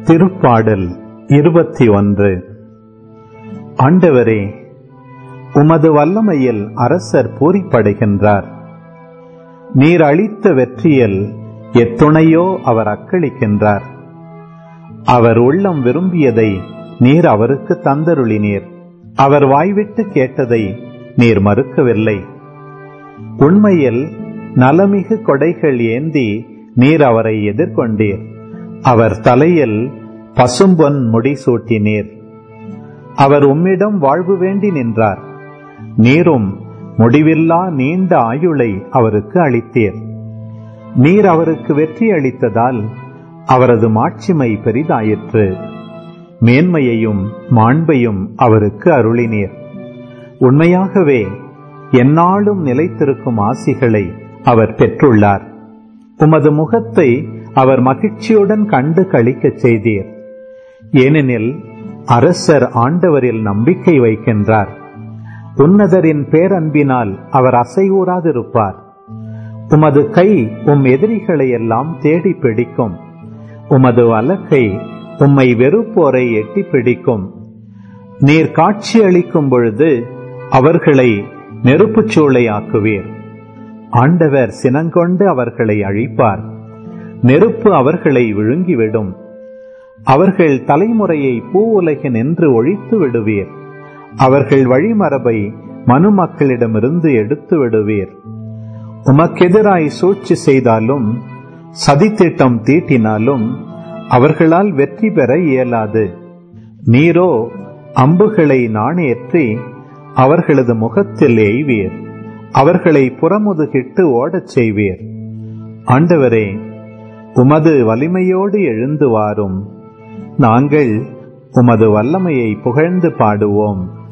திருப்பாடல் இருபத்தி ஒன்று ஆண்டவரே உமது வல்லமையில் அரசர் பூரிப்படைகின்றார் நீர் அளித்த வெற்றியில் எத்துணையோ அவர் அக்களிக்கின்றார் அவர் உள்ளம் விரும்பியதை நீர் அவருக்கு தந்தருளினீர் அவர் வாய்விட்டு கேட்டதை நீர் மறுக்கவில்லை உண்மையில் நலமிகு கொடைகள் ஏந்தி நீர் அவரை எதிர்கொண்டீர் அவர் தலையில் பசும்பொன் முடிசூட்டினீர் அவர் உம்மிடம் வாழ்வு வேண்டி நின்றார் நீரும் முடிவில்லா நீண்ட ஆயுளை அவருக்கு அளித்தீர் நீர் அவருக்கு வெற்றி அளித்ததால் அவரது மாட்சிமை பெரிதாயிற்று மேன்மையையும் மாண்பையும் அவருக்கு அருளினீர் உண்மையாகவே எந்நாளும் நிலைத்திருக்கும் ஆசிகளை அவர் பெற்றுள்ளார் உமது முகத்தை அவர் மகிழ்ச்சியுடன் கண்டு கழிக்கச் செய்தீர் ஏனெனில் அரசர் ஆண்டவரில் நம்பிக்கை வைக்கின்றார் உன்னதரின் பேரன்பினால் அவர் அசைவூறாதிருப்பார் உமது கை உம் எதிரிகளை எல்லாம் தேடி பிடிக்கும் உமது வலக்கை உம்மை வெறுப்போரை எட்டி பிடிக்கும் நீர் காட்சி அளிக்கும் பொழுது அவர்களை நெருப்புச் சூளையாக்குவீர் ஆண்டவர் சினங்கொண்டு அவர்களை அழிப்பார் நெருப்பு அவர்களை விழுங்கிவிடும் அவர்கள் தலைமுறையை பூ உலகின் என்று ஒழித்து விடுவீர் அவர்கள் வழிமரபை மனு மக்களிடமிருந்து எடுத்து விடுவீர் உமக்கெதிராய் சூழ்ச்சி செய்தாலும் சதித்திட்டம் தீட்டினாலும் அவர்களால் வெற்றி பெற இயலாது நீரோ அம்புகளை நாணேற்றி அவர்களது முகத்தில் எய்வீர் அவர்களை புறமுதுகிட்டு ஓடச் செய்வீர் ஆண்டவரே உமது வலிமையோடு எழுந்து வாரும் நாங்கள் உமது வல்லமையை புகழ்ந்து பாடுவோம்